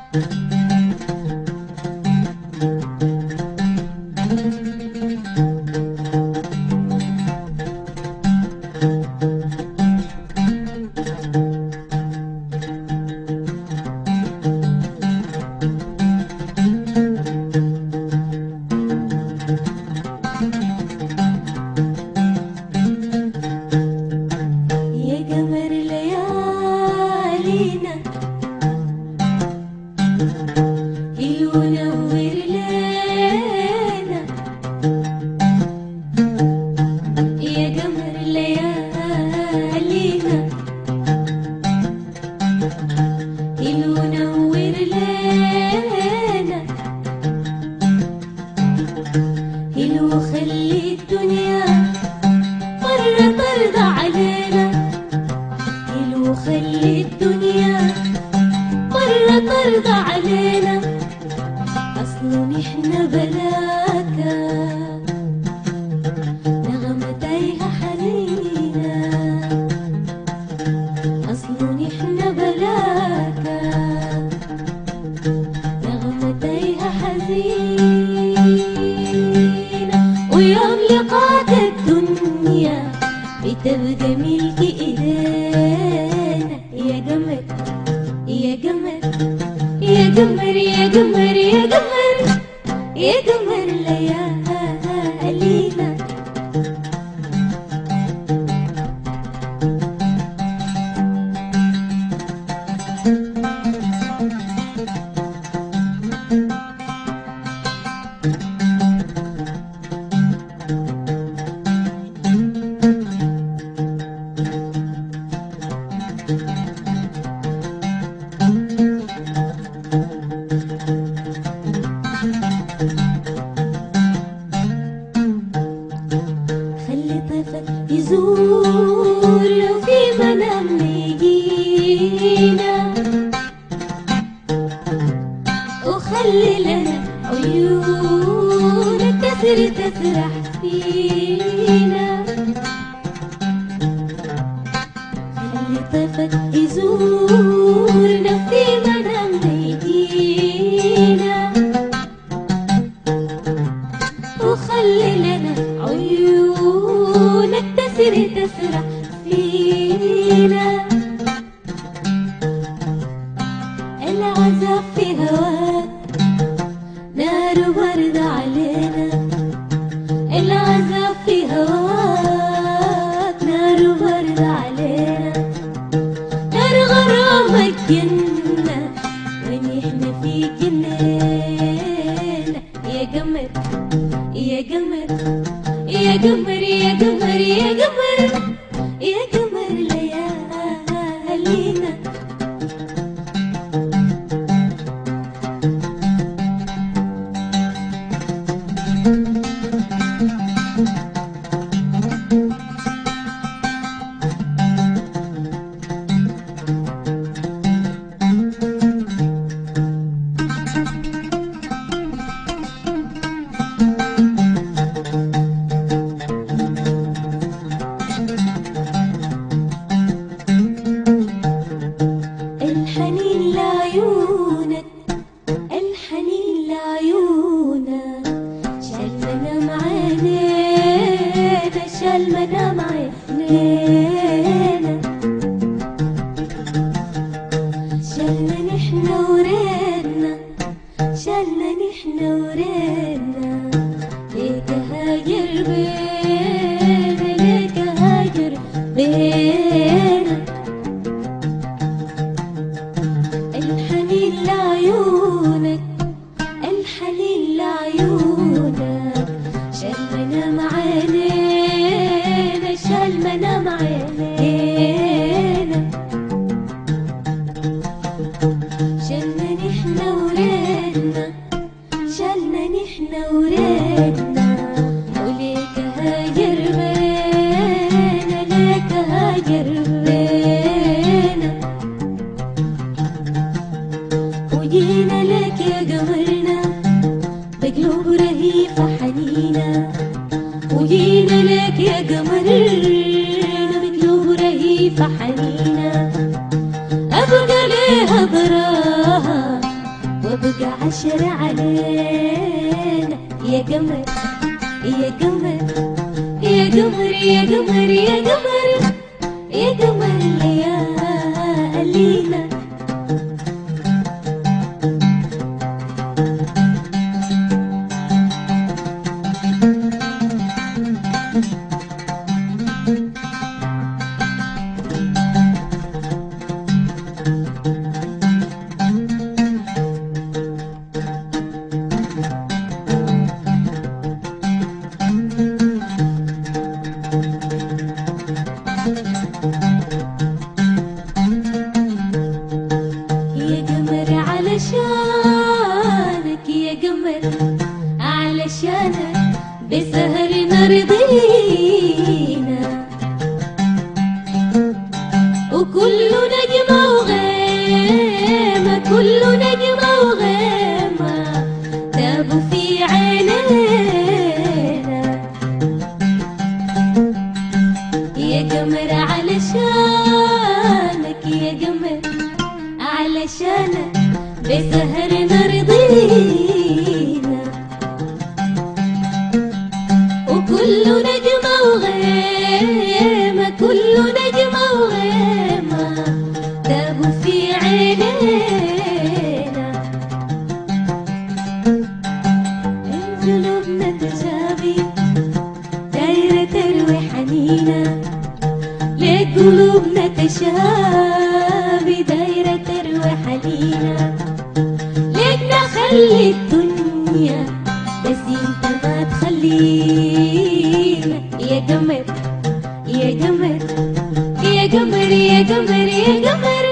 يا قمر ليالينا ينور لينا يا قمر ليالينا ينور لينا يلو خلي الدنيا مرة ترضى علينا حلو خلي الدنيا مرة ترضى علينا أصلا إحنا بلاكا نغمة تايهة حنينة أصلا إحنا بلاكا نغمة تايهة حزينة ويوم لقاك الدنيا بتبقى ملك ايدينا يا قمر يا قمر يا قمر يا قمر يا قمر يا قمر ليالينا خلي طيفك يزور لو في منام يجينا وخلي لنا عيونك تسر تسرح فينا خلي طيفك يزورنا في منام يجينا وخلي لنا عيونك تسر تسرح فينا العذاب في هواك نار برد علينا العذاب في هواك نار برد علينا نار غرامك جنة ونحن في جنينة يا قمر يا قمر يا قمر يا قمر يا قمر يا قمر ليالينا الحنين لعيونك الحنين لعيونك شال منام عينينا شال منام عينينا شالنا نحن ورينا شالنا نحن ورينا ليك هاجر بينا ليك هاجر بينا الحنين لعيونك الحنين لعيونك شال منام عينينا شال منام عينينا شالنا نحن ورينا شالنا نحن ورينا وليك هاجر بينا ليك هاجر بينا وجينا لك يا قمرنا بقلوب رهيفة حنينة وجينا لك يا قمرنا بقلوب رهيفة حنينة أبقى ليها براها بقى عشرة علينا يا قمر يا قمر يا قمر يا قمر يا قمر يا قمر ليالينا يا قمر علشانك يا قمر علشانك بسهرنا رضينا وكل نجمة وغيمة كل نجمة وغيمة تابوا في عينينا يا قمر علشانك يا قمر علشانك بسهرنا رضينا وكل نجمة وغيمة كل نجمة وغيمة تابوا في عينينا من قلوبنا تجابي دايرة تروي حنينة لقلوبنا تشابي دايرة تروي حنينة ليك نخلي الدنيا بس انت ما تخلينا يا قمر يا قمر يا قمر يا قمر يا قمر